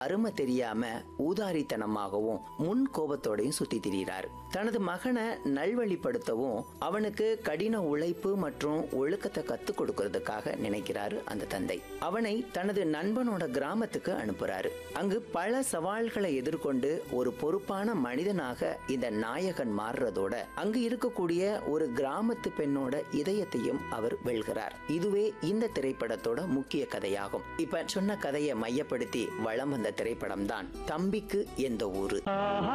அருமை தெரியாம ஊதாரித்தனமாகவும் முன் கோபத்தோடையும் சுத்தி திரிகிறார் தனது மகனை நல்வழிப்படுத்தவும் அவனுக்கு கடின உழைப்பு மற்றும் ஒழுக்கத்தை கத்துக் கொடுக்கறதுக்காக நினைக்கிறாரு அந்த தந்தை அவனை தனது நண்பனோட கிராமத்துக்கு அனுப்புறாரு அங்கு பல சவால்களை எதிர்கொண்டு ஒரு பொறுப்பான மனிதனாக இந்த நாயகன் மாறுறதோட அங்கு இருக்கக்கூடிய ஒரு கிராமத்து பெண்ணோட இதயத்தையும் அவர் வெல்கிறார் இதுவே இந்த திரைப்படத்தோட முக்கிய கதையாகும் இப்ப சொன்ன கதையை மையப்படுத்தி வளம் வந்த திரைப்படம் தான் தம்பிக்கு எந்த ஊரு